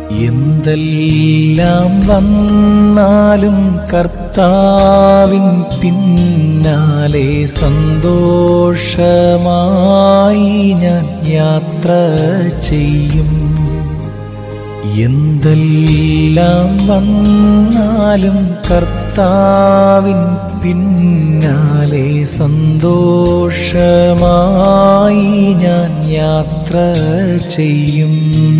എന്തെല്ലാം വന്നാലും കർത്താവിൻ പിന്നാലെ സന്തോഷമായി ഞാൻ യാത്ര ചെയ്യും എന്തെല്ലാം വന്നാലും കർത്താവിൻ പിന്നാലെ സന്തോഷമായി ഞാൻ യാത്ര ചെയ്യും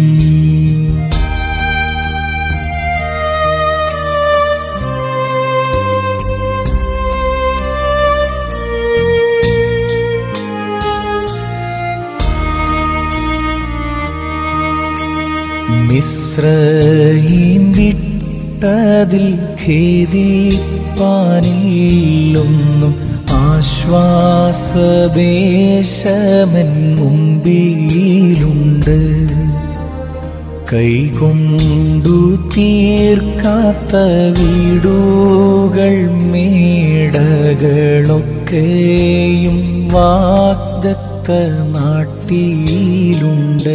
മിശ്രയും വിട്ടതിൽ ഖേദിപ്പാനില്ലൊന്നും ആശ്വാസദേശമൻ മുമ്പിലുണ്ട് കൈകൊണ്ടു തീർക്കാത്ത വീടുകൾ മേടകളൊക്കെയും വാഗ്ദത്ത നാട്ടിലുണ്ട്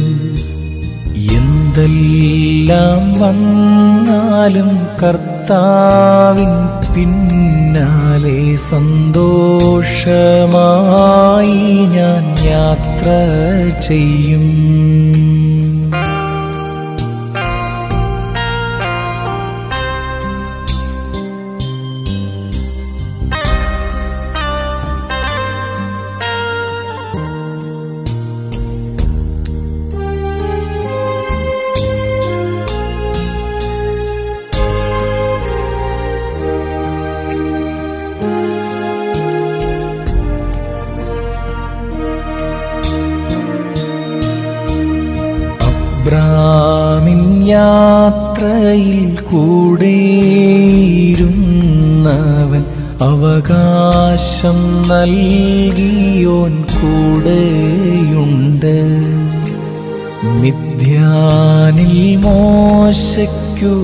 എന്തെല്ലാം വന്നാലും കർത്താവിൻ പിന്നാലെ സന്തോഷമായി ഞാൻ യാത്ര ചെയ്യും അബ്രാമിൻ യാത്രയിൽ കൂടെയിരുന്നവൻ അവകാശം നൽകിയോൻ കൂടെയുണ്ട് മിഥ്യാനിൽ മോശയ്ക്കു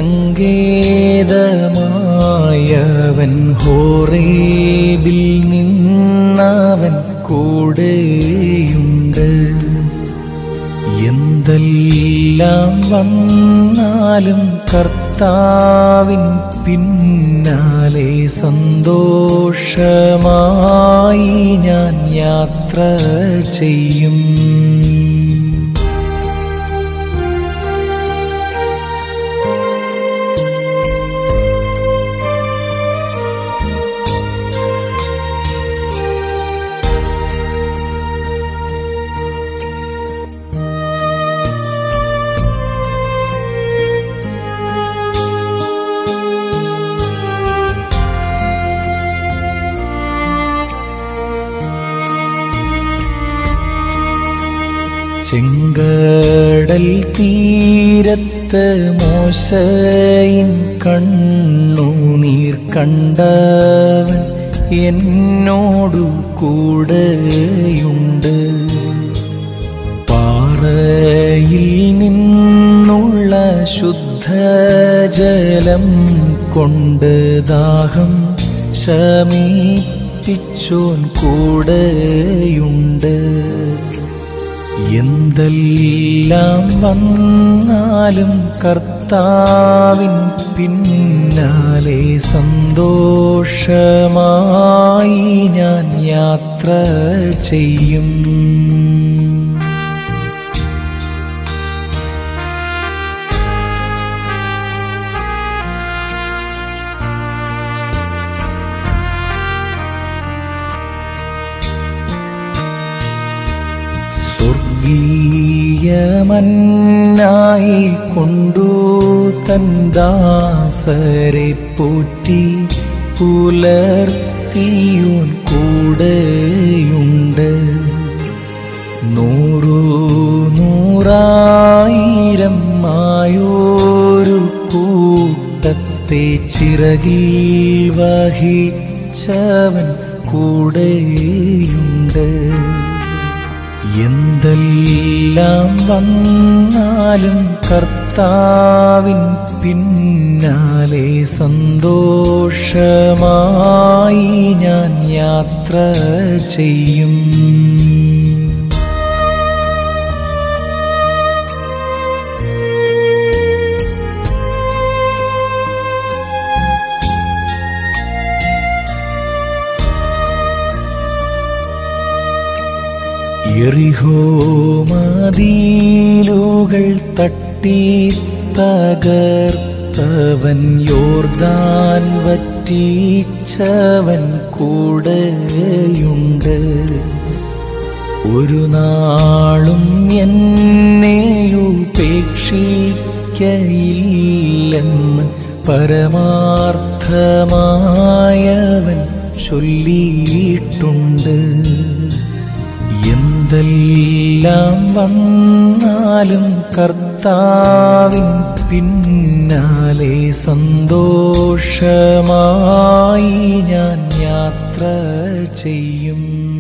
സങ്കേതമായവൻ ഹോറേബിൽ നിന്നവൻ കൂടെയുണ്ട് എന്തെല്ലാം വന്നാലും കർത്താവിൻ പിന്നാലെ സന്തോഷമായി ഞാൻ യാത്ര ചെയ്യും ചെങ്കടൽ തീരത്ത് മോശയിൻ കണ്ണുനീർ കണ്ടവൻ എന്നോടു കൂടെയുണ്ട് പാറയിൽ നിന്നുള്ള ശുദ്ധജലം കൊണ്ട് ദാഹം ശമിപ്പിച്ചോൻ കൂടെയുണ്ട് എന്തെല്ലാം വന്നാലും കർത്താവിൻ പിന്നാലെ സന്തോഷമായി ഞാൻ യാത്ര ചെയ്യും സ്വർഗീയമന്നായി കൊണ്ടു തന്ദാസരെ പോറ്റി പുലർത്തിയോൻ കൂടെയുണ്ട് നൂറു നൂറായിരം ആയോരു കൂട്ടത്തെ ചിറകിൽ വഹിച്ചവൻ കൂടെയുണ്ട് എന്തെല്ലാം വന്നാലും കർത്താവിൻ പിന്നാലെ സന്തോഷമായി ഞാൻ യാത്ര ചെയ്യും എരിഹോമതിയിലുകൾ തട്ടി തകർത്തവൻ യോർദാൻ വറ്റിച്ചവൻ കൂടെയുണ്ട് ഒരു നാളും എന്നെയുപേക്ഷിക്കയില്ലെന്ന് പരമാർത്ഥമായവൻ ചൊല്ലിയിട്ടുണ്ട് എന്തെല്ലാം വന്നാലും കർത്താവിൻ പിന്നാലെ സന്തോഷമായി ഞാൻ യാത്ര ചെയ്യും